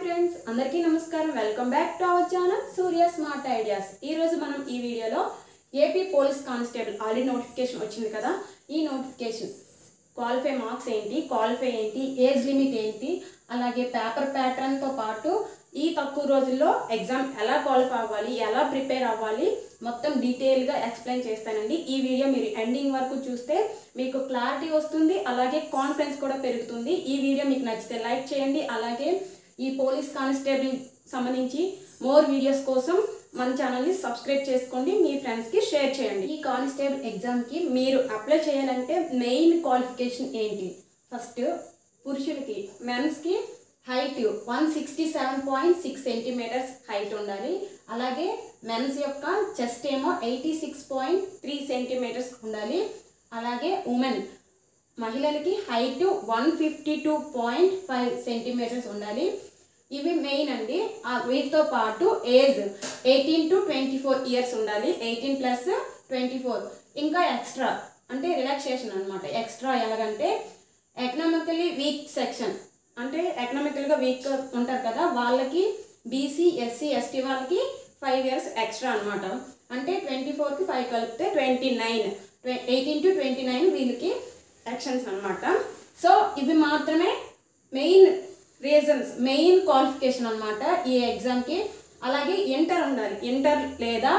friends అందరికీ నమస్కారం welcome back to our channel Surya smart ideas ఈ రోజు మనం ఈ వీడియోలో AP police constable already notification వచ్చింది కదా ఈ నోటిఫికేషన్ క్వాలిఫై మార్క్స్ ఏంటి క్వాలిఫై ఏంటి ఏజ్ లిమిట్ ఏంటి అలాగే పేపర్ ప్యాటర్న్తో పాటు ఈ తక్కువ రోజుల్లో ఎగ్జామ్ ఎలా క్వాలిఫై అవ్వాలి ఎలా ప్రిపేర్ అవ్వాలి మొత్తం డీటెయిల్గా ఎక్స్ప్లెయిన్ చేస్తానండి ఈ వీడియో మీరు ఎండింగ్ వరకు చూస్తే మీకు క్లారిటీ వస్తుంది అలాగే కాన్ఫిడెన్స్ కూడా పెరుగుతుంది ఈ వీడియో మీకు నచ్చితే లైక్ చేయండి అలాగే ఈ పోలీస్ కానిస్టేబుల్ సంబంధించి మోర్ వీడియోస్ కోసం మన ఛానల్ని సబ్స్క్రైబ్ చేసుకోండి మీ ఫ్రెండ్స్కి షేర్ చేయండి ఈ కానిస్టేబుల్ ఎగ్జామ్కి మీరు అప్లై చేయాలంటే మెయిన్ క్వాలిఫికేషన్ ఏంటి ఫస్ట్ పురుషులకి మెన్స్కి height one sixty seven point six centimetres height ఉండాలి అలాగే మెన్స్ యొక్క చెస్ట్ ఏమో eighty six point three centimetres ఉండాలి అలాగే ఉమెన్ మహిళలకి height one fifty two point five centimetres ఉండాలి ఇవి మెయిన్ అండి ఆ వీటితో పాటు age eighteen to twenty four years ఉండాలి ఎయిటీన్ ప్లస్ ట్వంటీ ఫోర్ ఇంకా ఎక్స్ట్రా అంటే రిలాక్సేషన్ అనమాట ఎక్స్ట్రా ఎలాగంటే ఎకనామికలీ వీక్ సెక్షన్ అంటే ఎకనామికల్గా వీక్ ఉంటారు కదా వాళ్ళకి బీసీ ఎస్సీ ఎస్టీ వాళ్ళకి ఫైవ్ ఇయర్స్ ఎక్స్ట్రా అనమాట అంటే ట్వంటీ ఫోర్కి ఫైవ్ కలిపితే twenty nine eighteen to twenty nine వీళ్ళకి యాక్షన్స్ అనమాట సో ఇవి మాత్రమే మెయిన్ రీజన్స్ మెయిన్ క్వాలిఫికేషన్ అనమాట ఈ ఎగ్జామ్కి అలాగే ఇంటర్ ఉండాలి ఇంటర్ లేదా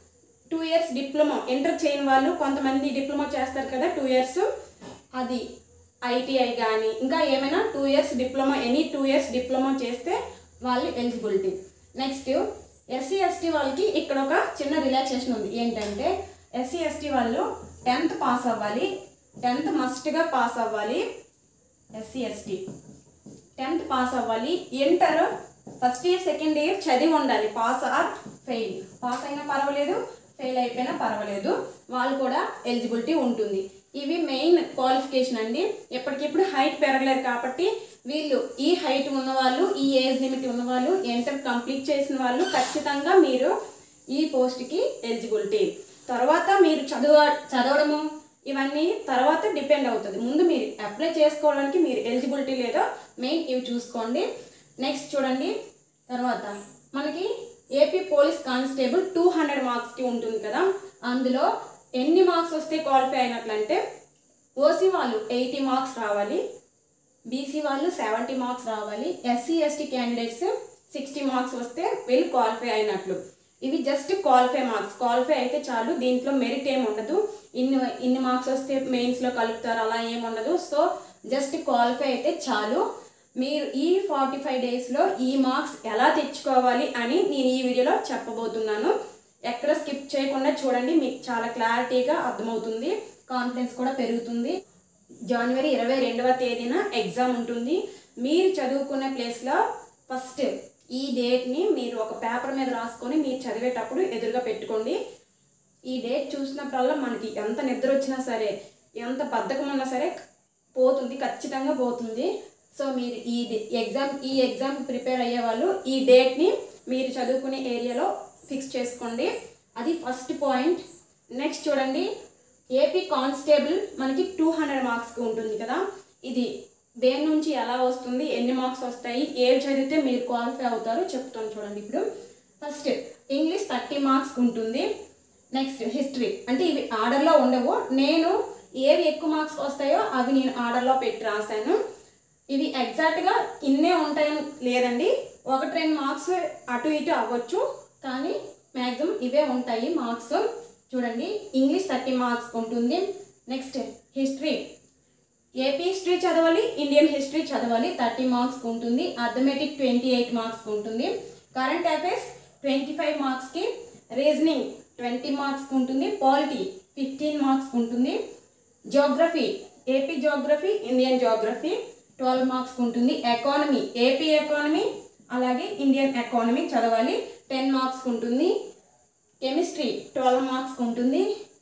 టూ ఇయర్స్ డిప్లొమా ఇంటర్ చేయని వాళ్ళు కొంతమంది డిప్లొమా చేస్తారు కదా టూ ఇయర్స్ అది ఐటీఐ కానీ ఇంకా ఏమైనా two years diploma any two years diploma చేస్తే వాళ్ళు ఎలిజిబిలిటీ నెక్స్ట్ ఎస్సీ ఎస్టీ వాళ్ళకి ఇక్కడ ఒక చిన్న రిలాక్సేషన్ ఉంది ఏంటంటే ఎస్సీ ఎస్టీ వాళ్ళు టెన్త్ పాస్ అవ్వాలి టెన్త్ మస్ట్గా పాస్ అవ్వాలి ఎస్సీ ఎస్టీ టెన్త్ పాస్ అవ్వాలి inter first year second year చదివి ఉండాలి పాస్ ఆర్ ఫెయిల్ పాస్ అయినా పర్వాలేదు ఫెయిల్ అయిపోయినా పర్వాలేదు వాళ్ళు కూడా ఎలిజిబిలిటీ ఉంటుంది ఇవి మెయిన్ క్వాలిఫికేషన్ అండి ఎప్పటికిప్పుడు హైట్ పెరగలేరు కాబట్టి వీళ్ళు ఈ హైట్ ఉన్నవాళ్ళు ఈ ఏజ్ లిమిట్ ఉన్నవాళ్ళు ఇంటర్ కంప్లీట్ చేసిన వాళ్ళు ఖచ్చితంగా మీరు ఈ పోస్ట్కి ఎలిజిబిలిటీ తర్వాత మీరు చదువ చదవడము ఇవన్నీ తర్వాత డిపెండ్ అవుతుంది ముందు మీరు అప్లై చేసుకోవడానికి మీరు ఎలిజిబిలిటీ లేదో మెయిన్ ఇవి చూసుకోండి నెక్స్ట్ చూడండి తర్వాత మనకి AP police constable two hundred మార్క్స్కి ఉంటుంది కదా అందులో ఎన్ని మార్క్స్ వస్తే క్వాలిఫై అయినట్లంటే ఓసీ వాళ్ళు ఎయిటీ మార్క్స్ రావాలి బీసీ వాళ్ళు సెవెంటీ మార్క్స్ రావాలి SC ST candidates sixty marks వస్తే వీళ్ళు క్వాలిఫై అయినట్లు ఇవి జస్ట్ క్వాలిఫై మార్క్స్ క్వాలిఫై అయితే చాలు దీంట్లో మెరిట్ ఏమి ఉండదు ఇన్ని ఇన్ని మార్క్స్ వస్తే మెయిన్స్లో కలుపుతారు అలా ఏమి ఉండదు సో జస్ట్ క్వాలిఫై అయితే చాలు మీరు ఈ ఫార్టీ ఫైవ్ డేస్లో ఈ మార్క్స్ ఎలా తెచ్చుకోవాలి అని నేను ఈ వీడియోలో చెప్పబోతున్నాను ఎక్కడ స్కిప్ చేయకుండా చూడండి మీకు చాలా క్లారిటీగా అర్థమవుతుంది కాన్ఫిడెన్స్ కూడా పెరుగుతుంది జనవరి ఇరవై రెండవ తేదీన ఎగ్జామ్ ఉంటుంది మీరు చదువుకునే ప్లేస్లో ఫస్ట్ ఈ డేట్ని మీరు ఒక పేపర్ మీద రాసుకొని మీరు చదివేటప్పుడు ఎదురుగా పెట్టుకోండి ఈ డేట్ చూసినప్పుడల్లా మనకి ఎంత నిద్ర వచ్చినా సరే ఎంత బద్ధకం ఉన్నా సరే పోతుంది ఖచ్చితంగా పోతుంది సో మీరు ఈ ఎగ్జామ్ ఈ ఎగ్జామ్కి ప్రిపేర్ అయ్యే వాళ్ళు ఈ డేట్ని మీరు చదువుకునే ఏరియాలో ఫిక్స్ చేసుకోండి అది ఫస్ట్ పాయింట్ నెక్స్ట్ చూడండి ఏపీ కానిస్టేబుల్ మనకి టూ హండ్రెడ్ మార్క్స్కి ఉంటుంది కదా ఇది దేని నుంచి ఎలా వస్తుంది ఎన్ని మార్క్స్ వస్తాయి ఏవి చదివితే మీరు క్వాలిఫై అవుతారో చెప్తాను చూడండి ఇప్పుడు ఫస్ట్ ఇంగ్లీష్ థర్టీ మార్క్స్ ఉంటుంది నెక్స్ట్ హిస్టరీ అంటే ఇవి ఆర్డర్లో ఉండవు నేను ఏవి ఎక్కువ మార్క్స్ వస్తాయో అవి నేను ఆర్డర్లో పెట్టి రాశాను ఇవి ఎగ్జాక్ట్గా ఇన్నే ఉంటాయని లేదండి ఒకటి రెండు మార్క్స్ అటు ఇటు అవ్వచ్చు కానీ మ్యాక్సిమం ఇవే ఉంటాయి మార్క్స్ చూడండి ఇంగ్లీష్ థర్టీ మార్క్స్ ఉంటుంది నెక్స్ట్ హిస్టరీ ఏపీ హిస్టరీ చదవాలి ఇండియన్ హిస్టరీ చదవాలి థర్టీ మార్క్స్ ఉంటుంది అథమెటిక్ ట్వంటీ ఎయిట్ మార్క్స్ ఉంటుంది కరెంట్ అఫైర్స్ ట్వంటీ ఫైవ్ మార్క్స్కి రీజనింగ్ ట్వంటీ మార్క్స్ ఉంటుంది పాలిటీ ఫిఫ్టీన్ మార్క్స్ ఉంటుంది geography AP geography Indian geography twelve marks ఉంటుంది economy AP economy అలాగే Indian economy చదవాలి టెన్ మార్క్స్ ఉంటుంది కెమిస్ట్రీ ట్వెల్వ్ మార్క్స్ ఉంటుంది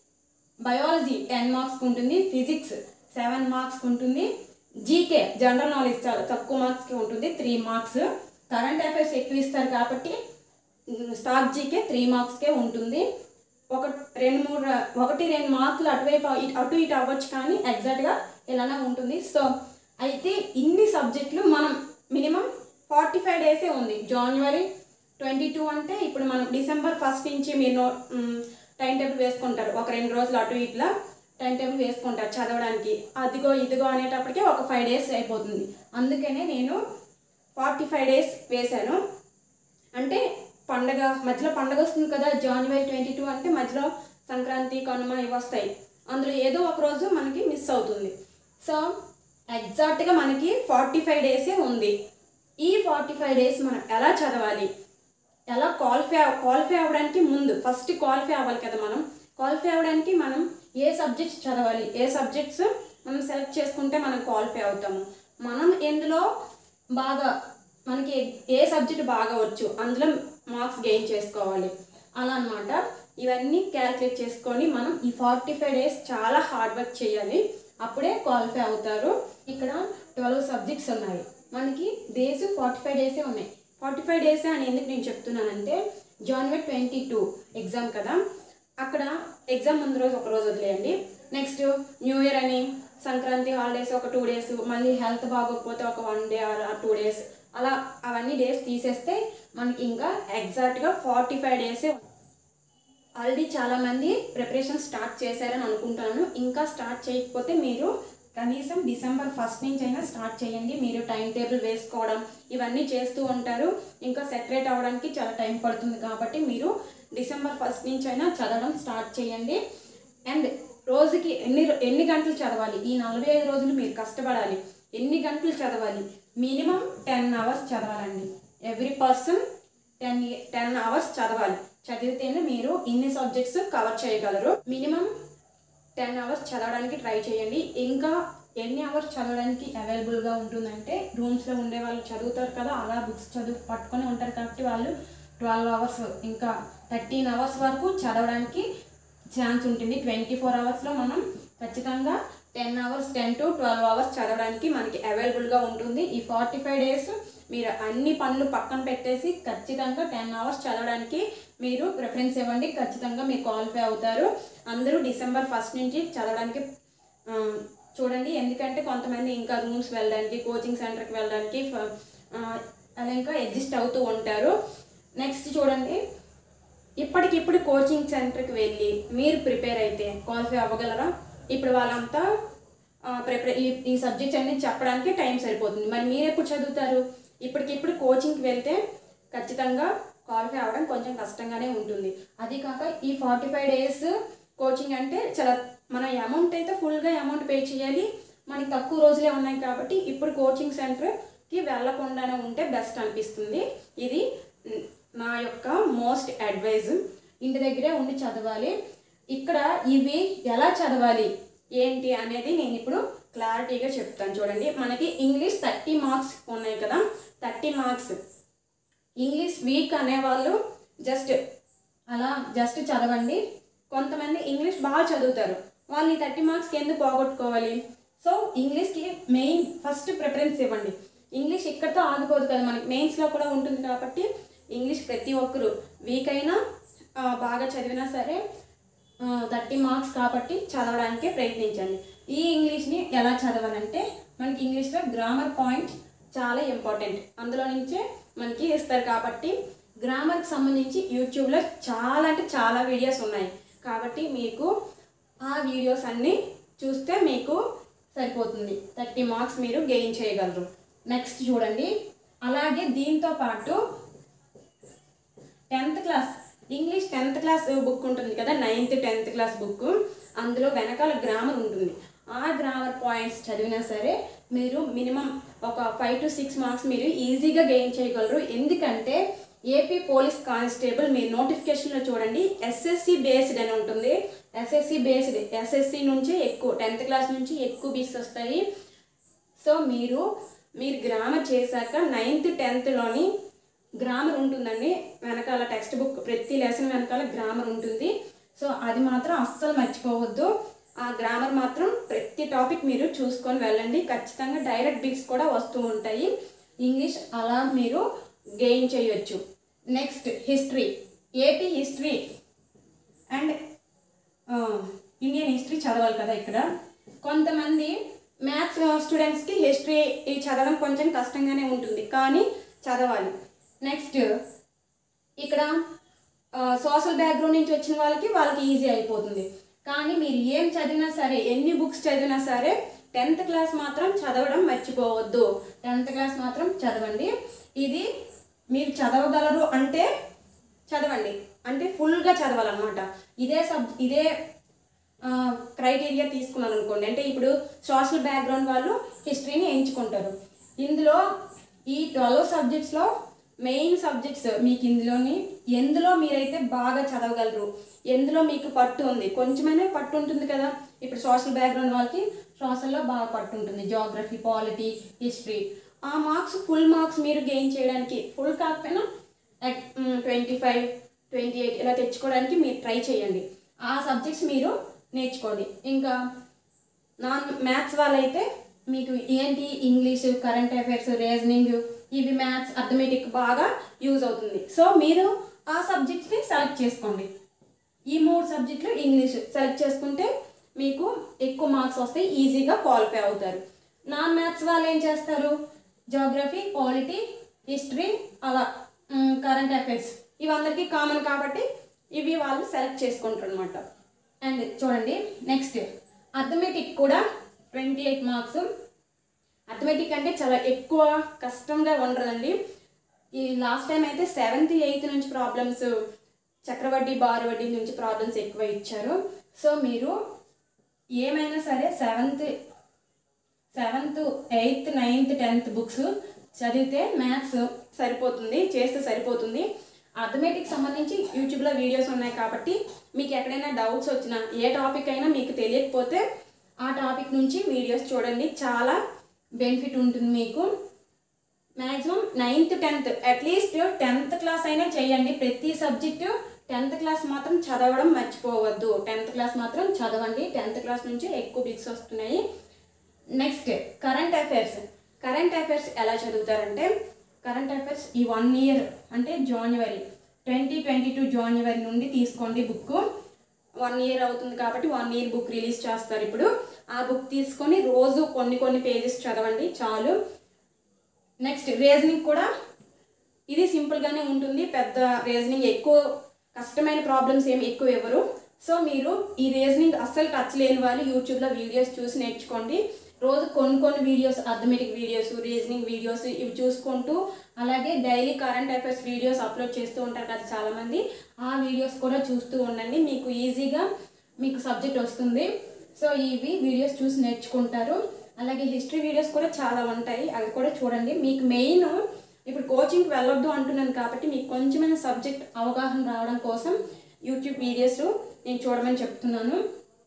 biology ten marks ఉంటుంది ఫిజిక్స్ సెవెన్ మార్క్స్ ఉంటుంది జీకే జనరల్ నాలెడ్జ్ చాలా తక్కువ మార్క్స్కి ఉంటుంది త్రీ మార్క్స్ కరెంట్ అఫైర్స్ ఎక్కువ ఇస్తారు కాబట్టి స్టాక్ జీకే త్రీ మార్క్స్కే ఉంటుంది ఒక రెండు మూడు ర- ఒకటి రెండు మార్కులు అటువైపు ఇటు- అటు ఇటు అవ్వచ్చు కానీ ఎగ్జాక్ట్గా ఇలానే ఉంటుంది సో అయితే ఇన్ని సబ్జెక్టులు మనం మినిమం ఫార్టీ ఫైవ్ డేసే ఉంది జనవరి ట్వంటీ టూ అంటే ఇప్పుడు మనం డిసెంబర్ ఫస్ట్ నుంచి మీరు నో టైం టేబుల్ వేసుకుంటారు ఒక రెండు రోజులు అటు ఇట్లా టైం టేబుల్ వేసుకుంటారు చదవడానికి అదిగో ఇదిగో అనేటప్పటికే ఒక ఫైవ్ డేస్ అయిపోతుంది అందుకనే నేను ఫార్టీ ఫైవ్ డేస్ వేశాను అంటే పండగ మధ్యలో పండగ వస్తుంది కదా జనవరి ట్వంటీ టూ అంటే మధ్యలో సంక్రాంతి కనుమ ఇవి వస్తాయి అందులో ఏదో ఒక రోజు మనకి మిస్ అవుతుంది సో ఎగ్జాక్ట్గా మనకి ఫార్టీ ఫైవ్ డేసే ఉంది ఈ ఫార్టీ ఫైవ్ డేస్ మనం ఎలా చదవాలి ఎలా క్వాలిఫై క్వాలిఫై అవ్వడానికి ముందు ఫస్ట్ క్వాలిఫై అవ్వాలి కదా మనం క్వాలిఫై అవ్వడానికి మనం ఏ సబ్జెక్ట్స్ చదవాలి ఏ సబ్జెక్ట్స్ మనం సెలెక్ట్ చేసుకుంటే మనం క్వాలిఫై అవుతాము మనం ఎందులో బాగా మనకి ఏ సబ్జెక్ట్ బాగా వచ్చు అందులో మార్క్స్ గెయిన్ చేసుకోవాలి అలా అన్నమాట ఇవన్నీ క్యాల్కులేట్ చేసుకొని మనం ఈ ఫార్టీ ఫైవ్ డేస్ చాలా హార్డ్ వర్క్ చేయాలి అప్పుడే క్వాలిఫై అవుతారు ఇక్కడ ట్వెల్వ్ సబ్జెక్ట్స్ ఉన్నాయి మనకి డేస్ ఫార్టీ ఫైవ్ డేసే ఉన్నాయి ఫార్టీ ఫైవ్ డేసే అని ఎందుకు నేను చెప్తున్నానంటే జనవరి ట్వంటీ టూ ఎగ్జామ్ కదా అక్కడ ఎగ్జామ్ ముందు రోజు ఒక రోజు వదిలేయండి నెక్స్ట్ న్యూ ఇయర్ అని సంక్రాంతి హాలిడేస్ ఒక టూ డేస్ మళ్ళీ హెల్త్ బాగోకపోతే ఒక one day or two days అలా అవన్నీ డేస్ తీసేస్తే మనకి ఇంకా ఎగ్జాక్ట్గా ఫార్టీ ఫైవ్ డేసే ఆల్రెడీ చాలామంది ప్రిపరేషన్ స్టార్ట్ చేశారని అనుకుంటున్నాను ఇంకా స్టార్ట్ చేయకపోతే మీరు కనీసం డిసెంబర్ ఫస్ట్ నుంచి అయినా స్టార్ట్ చేయండి మీరు టైం టేబుల్ వేసుకోవడం ఇవన్నీ చేస్తూ ఉంటారు ఇంకా సెపరేట్ అవ్వడానికి చాలా టైం పడుతుంది కాబట్టి మీరు డిసెంబర్ ఫస్ట్ నుంచి అయినా చదవడం స్టార్ట్ చేయండి అండ్ రోజుకి ఎన్ని ఎన్ని గంటలు చదవాలి ఈ నలభై ఐదు రోజులు మీరు కష్టపడాలి ఎన్ని గంటలు చదవాలి మినిమం టెన్ అవర్స్ చదవాలండి every person ten ten hours చదవాలి చదివితేనే మీరు ఇన్ని సబ్జెక్ట్స్ కవర్ చేయగలరు మినిమం టెన్ అవర్స్ చదవడానికి ట్రై చేయండి ఇంకా ఎన్ని అవర్స్ చదవడానికి అవైలబుల్గా ఉంటుందంటే రూమ్స్లో ఉండే వాళ్ళు చదువుతారు కదా అలా బుక్స్ చదువు పట్టుకొని ఉంటారు కాబట్టి వాళ్ళు ట్వెల్వ్ అవర్స్ ఇంకా థర్టీన్ అవర్స్ వరకు చదవడానికి ఛాన్స్ ఉంటుంది ట్వంటీ ఫోర్ అవర్స్లో మనం ఖచ్చితంగా ten hours ten to twelve hours చదవడానికి మనకి అవైలబుల్గా ఉంటుంది ఈ ఫార్టీ ఫైవ్ డేస్ మీరు అన్ని పనులు పక్కన పెట్టేసి ఖచ్చితంగా టెన్ అవర్స్ చదవడానికి మీరు ప్రిఫరెన్స్ ఇవ్వండి ఖచ్చితంగా మీరు క్వాలిఫై అవుతారు అందరూ డిసెంబర్ ఫస్ట్ నుంచి చదవడానికి ఆ, చూడండి ఎందుకంటే కొంతమంది ఇంకా రూమ్స్ వెళ్ళడానికి కోచింగ్ సెంటర్కి వెళ్ళడానికి ఫ- ఆ, అలా ఇంకా అడ్జస్ట్ అవుతూ ఉంటారు నెక్స్ట్ చూడండి ఇప్పటికిప్పుడు కోచింగ్ సెంటర్కి వెళ్ళి మీరు ప్రిపేర్ అయితే క్వాలిఫై అవ్వగలరా ఇప్పుడు వాళ్ళంతా ప్రిపేర్ ఈ ఈ సబ్జెక్ట్స్ అన్ని చెప్పడానికి టైం సరిపోతుంది మరి మీరు ఎప్పుడు చదువుతారు ఇప్పటికిప్పుడు కోచింగ్కి వెళ్తే ఖచ్చితంగా క్వాలిఫై అవ్వడం కొంచెం కష్టంగానే ఉంటుంది అది కాక ఈ ఫార్టీ ఫైవ్ డేస్ కోచింగ్ అంటే చాలా మన అమౌంట్ అయితే ఫుల్గా అమౌంట్ పే చేయాలి మనకి తక్కువ రోజులే ఉన్నాయి కాబట్టి ఇప్పుడు కోచింగ్ సెంటర్కి వెళ్ళకుండానే ఉంటే బెస్ట్ అనిపిస్తుంది ఇది మ్, నా యొక్క మోస్ట్ అడ్వైజ్ ఇంటి దగ్గరే ఉండి చదవాలి ఇక్కడ ఇవి ఎలా చదవాలి ఏంటి అనేది నేను ఇప్పుడు క్లారిటీగా చెప్తాను చూడండి మనకి ఇంగ్లీష్ థర్టీ మార్క్స్ ఉన్నాయి కదా థర్టీ మార్క్స్ ఇంగ్లీష్ వీక్ అనేవాళ్ళు జస్ట్ అలా జస్ట్ చదవండి కొంతమంది ఇంగ్లీష్ బాగా చదువుతారు వాళ్ళు ఈ థర్టీ మార్క్స్కి ఎందుకు పోగొట్టుకోవాలి సో ఇంగ్లీష్కి మెయిన్ ఫస్ట్ ప్రిఫరెన్స్ ఇవ్వండి ఇంగ్లీష్ ఇక్కడితో ఆగిపోదు కదా మనకి మెయిన్స్లో కూడా ఉంటుంది కాబట్టి ఇంగ్లీష్ ప్రతి ఒక్కరు వీక్ అయినా ఆ, బాగా చదివినా సరే థర్టీ మార్క్స్ కాబట్టి చదవడానికి ప్రయత్నించండి ఈ ఇంగ్లీష్ని ఎలా చదవాలంటే మనకి ఇంగ్లీష్లో గ్రామర్ పాయింట్ చాలా ఇంపార్టెంట్ అందులో నుంచే మనకి ఇస్తారు కాబట్టి గ్రామర్కి సంబంధించి యూట్యూబ్లో చాలా అంటే చాలా వీడియోస్ ఉన్నాయి కాబట్టి మీకు ఆ వీడియోస్ అన్నీ చూస్తే మీకు సరిపోతుంది థర్టీ మార్క్స్ మీరు గెయిన్ చేయగలరు నెక్స్ట్ చూడండి అలాగే దీంతో పాటు tenth class English tenth class book ఉంటుంది కదా నైన్త్ టెన్త్ క్లాస్ బుక్ అందులో వెనకాల గ్రామర్ ఉంటుంది ఆ గ్రామర్ పాయింట్స్ చదివినా సరే మీరు మినిమం ఒక ఫైవ్ టు సిక్స్ మార్క్స్ మీరు ఈజీగా గెయిన్ చేయగలరు ఎందుకంటే ఏపీ పోలీస్ కానిస్టేబుల్ మీరు నోటిఫికేషన్లో చూడండి ఎస్ఎస్సి బేస్డ్ అని ఉంటుంది ఎస్ఎస్సి బేస్డ్ ఎస్ఎస్సి నుంచి ఎక్కువ టెన్త్ క్లాస్ నుంచి ఎక్కువ బీస్ వస్తాయి సో మీరు మీరు గ్రామర్ చేశాక నైన్త్ టెన్త్లోని గ్రామర్ ఉంటుందండి వెనకాల టెక్స్ట్ బుక్ ప్రతి లెసన్ వెనకాల గ్రామర్ ఉంటుంది సో అది మాత్రం అస్సలు మర్చిపోవద్దు ఆ గ్రామర్ మాత్రం ప్రతి టాపిక్ మీరు చూసుకొని వెళ్ళండి ఖచ్చితంగా డైరెక్ట్ బిట్స్ కూడా వస్తూ ఉంటాయి ఇంగ్లీష్ అలా మీరు గెయిన్ చేయొచ్చు next history AP history and ఆ, ఇండియన్ హిస్టరీ చదవాలి కదా ఇక్కడ కొంతమంది మ్యాథ్స్ స్టూడెంట్స్కి హిస్టరీ చదవడం కొంచెం కష్టంగానే ఉంటుంది కానీ చదవాలి నెక్స్ట్ ఇక్కడ సోషల్ బ్యాక్గ్రౌండ్ నుంచి వచ్చిన వాళ్ళకి వాళ్ళకి ఈజీ అయిపోతుంది కానీ మీరు ఏం చదివినా సరే ఎన్ని బుక్స్ చదివినా సరే టెన్త్ క్లాస్ మాత్రం చదవడం మర్చిపోవద్దు టెన్త్ క్లాస్ మాత్రం చదవండి ఇది మీరు చదవగలరు అంటే చదవండి అంటే ఫుల్గా చదవాలన్నమాట ఇదే సబ్ ఇదే క్రైటీరియా తీసుకున్నారు అనుకోండి అంటే ఇప్పుడు సోషల్ బ్యాక్గ్రౌండ్ వాళ్ళు హిస్టరీని ఎంచుకుంటారు ఇందులో ఈ ట్వెల్వ్ సబ్జెక్ట్స్లో మెయిన్ సబ్జెక్ట్స్ మీకు ఇందులోని ఎందులో మీరైతే బాగా చదవగలరు ఎందులో మీకు పట్టు ఉంది కొంచెమైనా పట్టు ఉంటుంది కదా ఇప్పుడు సోషల్ బ్యాక్గ్రౌండ్ వాళ్ళకి సోషల్లో బాగా పట్టు ఉంటుంది జోగ్రఫీ పాలిటీ హిస్టరీ ఆ మార్క్స్ ఫుల్ మార్క్స్ మీరు గెయిన్ చేయడానికి ఫుల్ కాకపోయినా ట్వంటీ ఫైవ్ ట్వంటీ ఎయిట్ ఇలా తెచ్చుకోవడానికి మీరు ట్రై చేయండి ఆ సబ్జెక్ట్స్ మీరు నేర్చుకోండి ఇంకా నాన్ మ్యాథ్స్ వాళ్ళైతే మీకు ఏంటి ఇంగ్లీష్ కరెంట్ అఫైర్స్ రీజనింగ్ ఇవి మ్యాథ్స్ అథమెటిక్ బాగా యూజ్ అవుతుంది సో మీరు ఆ సబ్జెక్ట్స్ని సెలెక్ట్ చేసుకోండి ఈ మూడు సబ్జెక్టులు ఇంగ్లీష్ సెలెక్ట్ చేసుకుంటే మీకు ఎక్కువ మార్క్స్ వస్తాయి ఈజీగా క్వాలిఫై అవుతారు నాన్ మ్యాథ్స్ వాళ్ళు ఏం చేస్తారు జోగ్రఫీ పాలిటీ హిస్టరీ అలా కరెంట్ అఫైర్స్ ఇవి అందరికీ కామన్ కాబట్టి ఇవి వాళ్ళు సెలెక్ట్ చేసుకుంటారు అనమాట అండ్ చూడండి నెక్స్ట్ అథమెటిక్ కూడా ట్వంటీ ఎయిట్ మార్క్స్ అథమెటిక్ అంటే చాలా ఎక్కువ కష్టంగా ఉండదండి ఈ లాస్ట్ టైం అయితే సెవెంత్ ఎయిత్ నుంచి ప్రాబ్లమ్స్ చక్రవడ్డీ బారు వడ్డీ నుంచి ప్రాబ్లమ్స్ ఎక్కువ ఇచ్చారు సో మీరు ఏమైనా సరే seventh seventh eighth ninth tenth books చదివితే మ్యాథ్స్ సరిపోతుంది చేస్తే సరిపోతుంది అథమెటిక్ సంబంధించి యూట్యూబ్లో వీడియోస్ ఉన్నాయి కాబట్టి మీకు ఎక్కడైనా డౌట్స్ వచ్చినా ఏ టాపిక్ అయినా మీకు తెలియకపోతే ఆ టాపిక్ నుంచి వీడియోస్ చూడండి చాలా బెనిఫిట్ ఉంటుంది మీకు maximum ninth tenth at least tenth class అయినా చేయండి ప్రతి సబ్జెక్టు టెన్త్ క్లాస్ మాత్రం చదవడం మర్చిపోవద్దు టెన్త్ క్లాస్ మాత్రం చదవండి టెన్త్ క్లాస్ నుంచి ఎక్కువ బిక్స్ వస్తున్నాయి next current affairs current affairs ఎలా చదువుతారంటే కరెంట్ అఫైర్స్ ఈ వన్ ఇయర్ అంటే జనవరి ట్వంటీ ట్వంటీ టూ జనవరి నుండి తీసుకోండి బుక్ వన్ ఇయర్ అవుతుంది కాబట్టి వన్ ఇయర్ బుక్ రిలీజ్ చేస్తారు ఇప్పుడు ఆ బుక్ తీసుకొని రోజు కొన్ని కొన్ని పేజెస్ చదవండి చాలు నెక్స్ట్ రీజనింగ్ కూడా ఇది సింపుల్గానే ఉంటుంది పెద్ద రీజనింగ్ ఎక్కువ కష్టమైన ప్రాబ్లమ్స్ ఏమి ఎక్కువ ఇవ్వరు సో మీరు ఈ రీజనింగ్ అస్సలు టచ్ లేని వాళ్ళు యూట్యూబ్లో వీడియోస్ చూసి నేర్చుకోండి రోజు కొన్ని కొన్ని videos arithmetic videos reasoning videos ఇవి చూసుకుంటూ అలాగే daily current affairs videos upload చేస్తూ ఉంటారు కదా చాలామంది ఆ వీడియోస్ కూడా చూస్తూ ఉండండి మీకు ఈజీగా మీకు సబ్జెక్ట్ వస్తుంది సో ఇవి వీడియోస్ చూసి నేర్చుకుంటారు అలాగే హిస్టరీ వీడియోస్ కూడా చాలా ఉంటాయి అవి కూడా చూడండి మీకు మెయిన్ ఇప్పుడు కోచింగ్కి వెళ్ళొద్దు అంటున్నాను కాబట్టి మీకు కొంచెమైనా సబ్జెక్ట్ అవగాహన రావడం కోసం యూట్యూబ్ వీడియోస్ నేను చూడమని చెప్తున్నాను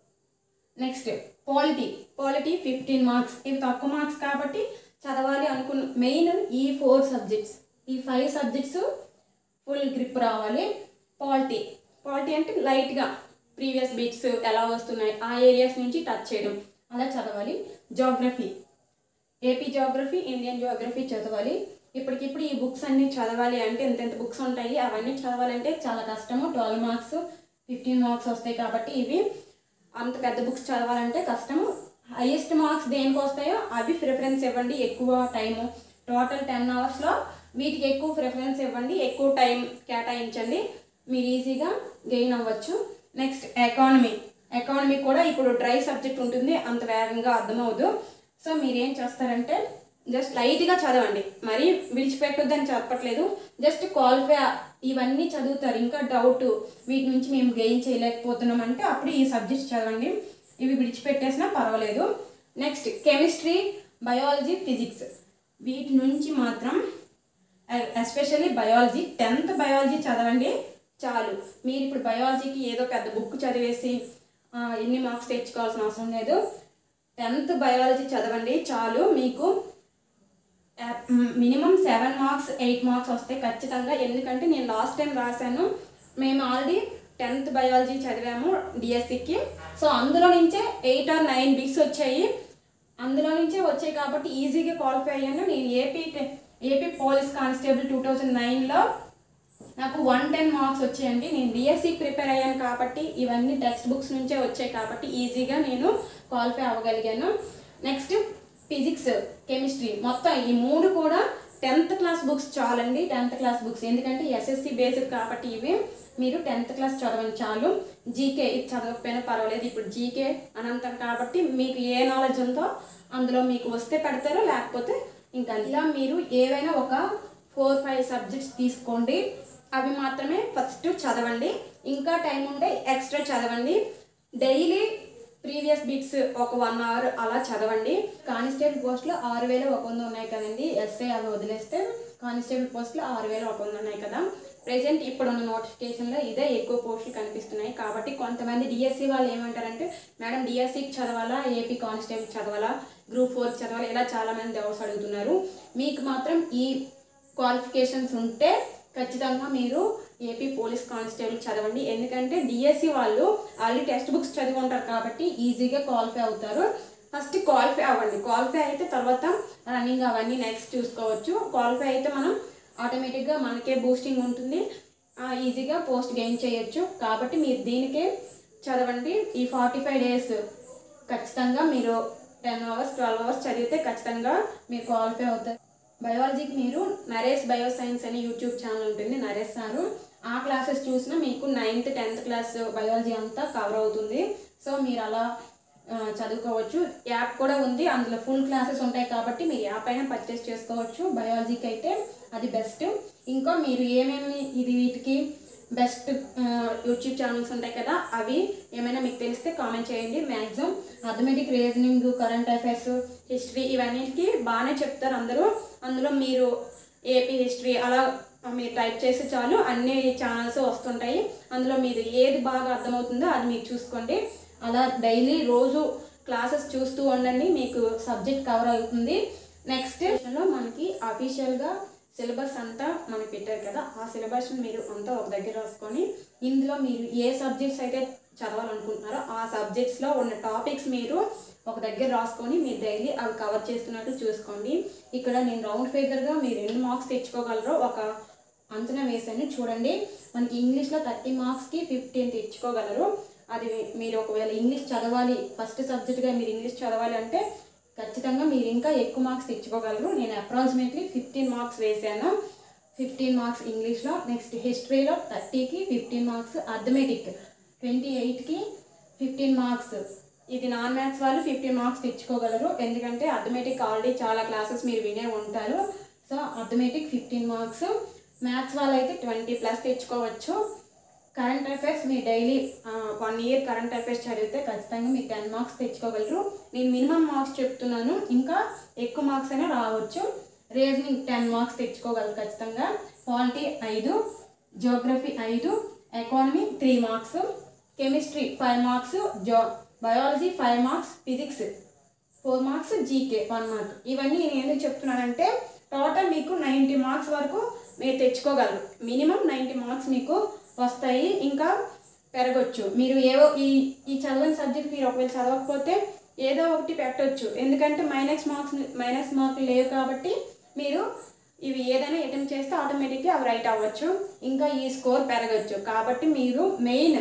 next polity polity fifteen marks ఇవి తక్కువ మార్క్స్ కాబట్టి చదవాలి అనుకున్న మెయిన్ ఈ ఫోర్ సబ్జెక్ట్స్ ఈ ఫైవ్ సబ్జెక్ట్స్ ఫుల్ గ్రిప్ రావాలి పాలిటీ పాలిటీ అంటే లైట్గా ప్రీవియస్ బిట్స్ ఎలా వస్తున్నాయి ఆ ఏరియాస్ నుంచి టచ్ చేయడం అలా చదవాలి geography AP geography Indian geography చదవాలి ఇప్పటికిప్పుడు ఈ బుక్స్ అన్నీ చదవాలి అంటే ఎంతెంత బుక్స్ ఉంటాయి అవన్నీ చదవాలంటే చాలా కష్టము ట్వెల్వ్ మార్క్స్ ఫిఫ్టీన్ మార్క్స్ వస్తాయి కాబట్టి ఇవి అంత పెద్ద బుక్స్ చదవాలంటే కష్టము హైయెస్ట్ మార్క్స్ దేనికి వస్తాయో అవి ప్రిఫరెన్స్ ఇవ్వండి ఎక్కువ టైము టోటల్ టెన్ అవర్స్లో వీటికి ఎక్కువ ప్రిఫరెన్స్ ఇవ్వండి ఎక్కువ టైం కేటాయించండి మీరు ఈజీగా గెయిన్ అవ్వచ్చు నెక్స్ట్ ఎకానమీ ఎకానమీ కూడా ఇప్పుడు డ్రై సబ్జెక్ట్ ఉంటుంది అంత వేగంగా అర్థమవుదు సో మీరు ఏం చేస్తారంటే జస్ట్ లైట్గా చదవండి మరీ విడిచిపెట్టొద్దని చెప్పట్లేదు జస్ట్ క్వాలిఫై ఇవన్నీ చదువుతారు ఇంకా డౌట్ వీటి నుంచి మేము గెయిన్ చేయలేకపోతున్నాం అంటే అప్పుడు ఈ సబ్జెక్ట్స్ చదవండి ఇవి విడిచిపెట్టేసినా పర్వాలేదు నెక్స్ట్ కెమిస్ట్రీ బయాలజీ ఫిజిక్స్ వీటి నుంచి మాత్రం ఎస్పెషల్లీ బయాలజీ టెన్త్ బయాలజీ చదవండి చాలు మీరు ఇప్పుడు బయాలజీకి ఏదో పెద్ద బుక్ చదివేసి ఆ, ఎన్ని మార్క్స్ తెచ్చుకోవాల్సిన అవసరం లేదు టెన్త్ బయాలజీ చదవండి చాలు మీకు minimum seven marks eight marks వస్తాయి ఖచ్చితంగా ఎందుకంటే నేను లాస్ట్ టైం రాశాను మేము ఆల్రెడీ టెన్త్ బయాలజీ చదివాము డిఎస్సికి సో అందులో నుంచే ఎయిట్ ఆర్ నైన్ బిక్స్ వచ్చాయి అందులో నుంచే వచ్చాయి కాబట్టి ఈజీగా క్వాలిఫై అయ్యాను నేను ఏపీ టె- AP police constable two thousand నైన్లో నాకు వన్ టెన్ మార్క్స్ వచ్చాయండి నేను డిఎస్సి ప్రిపేర్ అయ్యాను కాబట్టి ఇవన్నీ టెక్స్ట్ బుక్స్ నుంచే వచ్చాయి కాబట్టి ఈజీగా నేను క్వాలిఫై అవ్వగలిగాను నెక్స్ట్ ఫిజిక్స్ కెమిస్ట్రీ మొత్తం ఈ మూడు కూడా టెన్త్ క్లాస్ బుక్స్ చాలండి టెన్త్ క్లాస్ బుక్స్ ఎందుకంటే ఎస్ఎస్సి బేస్డ్ కాబట్టి ఇవి మీరు టెన్త్ క్లాస్ చదవండి చాలు జీకే ఇది చదవకపోయినా పర్వాలేదు ఇప్పుడు జీకే అనంతం కాబట్టి మీకు ఏ నాలెడ్జ్ ఉందో అందులో మీకు వస్తే పెడతారు లేకపోతే ఇంకా ఇలా మీరు ఏవైనా ఒక ఫోర్ ఫైవ్ సబ్జెక్ట్స్ తీసుకోండి అవి మాత్రమే ఫస్ట్ చదవండి ఇంకా టైం ఉంటే ఎక్స్ట్రా చదవండి డైలీ ప్రీవియస్ బిట్స్ ఒక వన్ అవర్ అలా చదవండి కానిస్టేబుల్ పోస్టులు ఆరు వేల ఒక వంద ఉన్నాయి కదండి ఎస్ఐ అవి వదిలేస్తే కానిస్టేబుల్ పోస్టులు ఆరు వేల ఒక వంద ఉన్నాయి కదా ప్రెజెంట్ ఇప్పుడున్న నోటిఫికేషన్లో ఇదే ఎక్కువ పోస్టులు కనిపిస్తున్నాయి కాబట్టి కొంతమంది డిఎస్సి వాళ్ళు ఏమంటారంటే మేడం డిఎస్సికి చదవాలా ఏపీ కానిస్టేబుల్ చదవాలా గ్రూప్ ఫోర్కి చదవాలా ఇలా చాలామంది డౌట్స్ అడుగుతున్నారు మీకు మాత్రం ఈ క్వాలిఫికేషన్స్ ఉంటే ఖచ్చితంగా మీరు ఏపీ పోలీస్ కానిస్టేబుల్ చదవండి ఎందుకంటే డిఎస్సి వాళ్ళు ఆల్రెడీ టెక్స్ట్ బుక్స్ చదివి ఉంటారు కాబట్టి ఈజీగా క్వాలిఫై అవుతారు ఫస్ట్ క్వాలిఫై అవ్వండి క్వాలిఫై అయితే తర్వాత రన్నింగ్ అవన్నీ నెక్స్ట్ చూసుకోవచ్చు క్వాలిఫై అయితే మనం ఆటోమేటిక్గా మనకే బూస్టింగ్ ఉంటుంది ఆ, ఈజీగా పోస్ట్ గెయిన్ చేయొచ్చు కాబట్టి మీరు దీనికే చదవండి ఈ ఫార్టీ ఫైవ్ డేస్ ఖచ్చితంగా మీరు టెన్ అవర్స్ ట్వెల్వ్ అవర్స్ చదివితే ఖచ్చితంగా మీరు క్వాలిఫై అవుతారు బయాలజీకి మీరు నరేష్ బయో సైన్స్ అని యూట్యూబ్ ఛానల్ ఉంటుంది నరేష్ సారు ఆ క్లాసెస్ చూసినా మీకు నైన్త్ టెన్త్ క్లాస్ బయాలజీ అంతా కవర్ అవుతుంది సో మీరు అలా ఆ, చదువుకోవచ్చు యాప్ కూడా ఉంది అందులో ఫుల్ క్లాసెస్ ఉంటాయి కాబట్టి మీరు యాప్ అయినా పర్చేస్ చేసుకోవచ్చు బయాలజీకి అయితే అది బెస్ట్ ఇంకా మీరు ఏమేమి ఇది వీటికి బెస్ట్ యూట్యూబ్ ఛానల్స్ ఉంటాయి కదా అవి ఏమైనా మీకు తెలిస్తే కామెంట్ చేయండి maximum arithmetic reasoning current affairs history ఇవన్నిటికి బాగానే చెప్తారు అందరూ అందులో మీరు ఏపీ హిస్టరీ అలా మీరు టైప్ చేస్తే చాలు అన్ని ఛానల్స్ వస్తుంటాయి అందులో మీరు ఏది బాగా అర్థమవుతుందో అది మీరు చూసుకోండి అలా డైలీ రోజు క్లాసెస్ చూస్తూ ఉండండి మీకు సబ్జెక్ట్ కవర్ అవుతుంది నెక్స్ట్ లో మనకి అఫీషియల్గా సిలబస్ అంతా మనకి పెట్టారు కదా ఆ సిలబస్ మీరు అంతా ఒక దగ్గర రాసుకొని ఇందులో మీరు ఏ సబ్జెక్ట్స్ అయితే చదవాలనుకుంటున్నారో ఆ సబ్జెక్ట్స్లో ఉన్న టాపిక్స్ మీరు ఒక దగ్గర రాసుకొని మీరు డైలీ అవి కవర్ చేస్తున్నట్టు చూసుకోండి ఇక్కడ నేను రౌండ్ ఫిగర్గా మీరు ఎన్ని మార్క్స్ తెచ్చుకోగలరో ఒక అంచనా వేసాను చూడండి మనకి ఇంగ్లీష్లో థర్టీ మార్క్స్కి ఫిఫ్టీన్ తెచ్చుకోగలరు అది మీరు ఒకవేళ ఇంగ్లీష్ చదవాలి ఫస్ట్ సబ్జెక్ట్గా మీరు ఇంగ్లీష్ చదవాలి అంటే ఖచ్చితంగా మీరు ఇంకా ఎక్కువ మార్క్స్ తెచ్చుకోగలరు నేను అప్రాక్సిమేట్లీ ఫిఫ్టీన్ మార్క్స్ వేసాను ఫిఫ్టీన్ మార్క్స్ ఇంగ్లీష్లో నెక్స్ట్ హిస్టరీలో థర్టీకి ఫిఫ్టీన్ మార్క్స్ అథమెటిక్ ట్వంటీ ఎయిట్కి ఫిఫ్టీన్ మార్క్స్ ఇది నాన్ మ్యాథ్స్ వాళ్ళు ఫిఫ్టీన్ మార్క్స్ తెచ్చుకోగలరు ఎందుకంటే అథమెటిక్ ఆల్రెడీ చాలా క్లాసెస్ మీరు వినే ఉంటారు so arithmetic fifteen marks maths వాళ్ళు అయితే ట్వంటీ ప్లస్ తెచ్చుకోవచ్చు కరెంట్ అఫైర్స్ మీరు daily one year current affairs చదివితే ఖచ్చితంగా మీరు టెన్ మార్క్స్ తెచ్చుకోగలరు నేను మినిమం మార్క్స్ చెప్తున్నాను ఇంకా ఎక్కువ మార్క్స్ అయినా రావచ్చు రీజనింగ్ టెన్ మార్క్స్ తెచ్చుకోగలరు ఖచ్చితంగా పాలిటీ ఐదు జోగ్రఫీ ఐదు economy three marks chemistry five marks జో biology five marks physics four marks GK one mark ఇవన్నీ నేను ఎందుకు చెప్తున్నానంటే టోటల్ మీకు నైంటీ మార్క్స్ వరకు మీరు తెచ్చుకోగలరు మినిమం నైంటీ మార్క్స్ మీకు వస్తాయి ఇంకా పెరగచ్చు మీరు ఏవో ఈ ఈ చదవని సబ్జెక్ట్ మీరు ఒకవేళ చదవకపోతే ఏదో ఒకటి పెట్టొచ్చు ఎందుకంటే మైనస్ మార్క్స్ మైనస్ మార్కులు లేవు కాబట్టి మీరు ఇవి ఏదైనా అటెంప్ట్ చేస్తే ఆటోమేటిక్గా అవి రైట్ అవ్వచ్చు ఇంకా ఈ స్కోర్ పెరగచ్చు కాబట్టి మీరు మెయిన్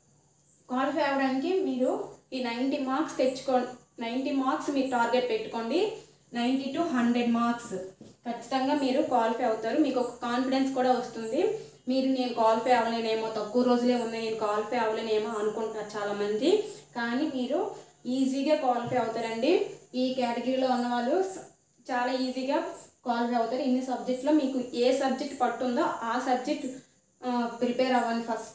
క్వాలిఫై అవ్వడానికి మీరు ఈ నైంటీ మార్క్స్ తెచ్చుకో నైంటీ మార్క్స్ మీరు టార్గెట్ పెట్టుకోండి నైంటీ టు హండ్రెడ్ మార్క్స్ ఖచ్చితంగా మీరు క్వాలిఫై అవుతారు మీకు ఒక కాన్ఫిడెన్స్ కూడా వస్తుంది మీరు నేను క్వాలిఫై అవ్వలేనేమో తక్కువ రోజులే ఉన్నాయి నేను క్వాలిఫై అవ్వలేనేమో అనుకుంటారు చాలామంది కానీ మీరు ఈజీగా క్వాలిఫై అవుతారండి ఈ కేటగిరీలో ఉన్న వాళ్ళు స- చాలా ఈజీగా క్వాలిఫై అవుతారు ఇన్ని సబ్జెక్ట్లో మీకు ఏ సబ్జెక్ట్ పట్టుందో ఆ సబ్జెక్ట్ ప్రిపేర్ అవ్వండి ఫస్ట్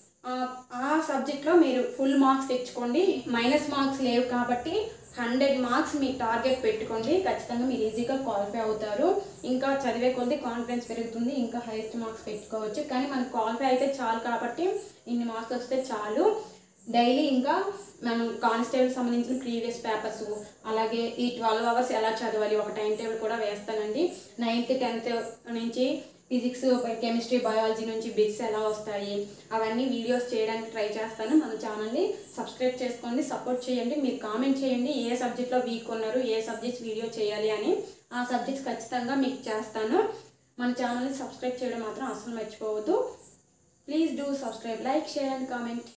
ఆ సబ్జెక్ట్లో మీరు ఫుల్ మార్క్స్ తెచ్చుకోండి మైనస్ మార్క్స్ లేవు కాబట్టి హండ్రెడ్ మార్క్స్ మీ టార్గెట్ పెట్టుకోండి ఖచ్చితంగా మీరు ఈజీగా క్వాలిఫై అవుతారు ఇంకా చదివే కొద్ది కాన్ఫిడెన్స్ పెరుగుతుంది ఇంకా హైయెస్ట్ మార్క్స్ పెట్టుకోవచ్చు కానీ మనకు క్వాలిఫై అయితే చాలు కాబట్టి ఇన్ని మార్క్స్ వస్తే చాలు డైలీ ఇంకా మనం కానిస్టేబుల్ సంబంధించిన ప్రీవియస్ పేపర్స్ అలాగే ఈ ట్వెల్వ్ అవర్స్ ఎలా చదవాలి ఒక టైం టేబుల్ కూడా వేస్తానండి నైన్త్ టెన్త్ నుంచి ఫిజిక్స్ కెమిస్ట్రీ బయాలజీ నుంచి బిట్స్ ఎలా వస్తాయి అవన్నీ వీడియోస్ చేయడానికి ట్రై చేస్తాను మన ఛానల్ని సబ్స్క్రైబ్ చేసుకోండి సపోర్ట్ చేయండి మీరు కామెంట్ చేయండి ఏ సబ్జెక్ట్లో వీక్ ఉన్నారు ఏ సబ్జెక్ట్స్ వీడియో చేయాలి అని ఆ సబ్జెక్ట్స్ ఖచ్చితంగా మీకు చేస్తాను మన ఛానల్ని సబ్స్క్రైబ్ చేయడం మాత్రం అసలు మర్చిపోవద్దు please do subscribe like share and comment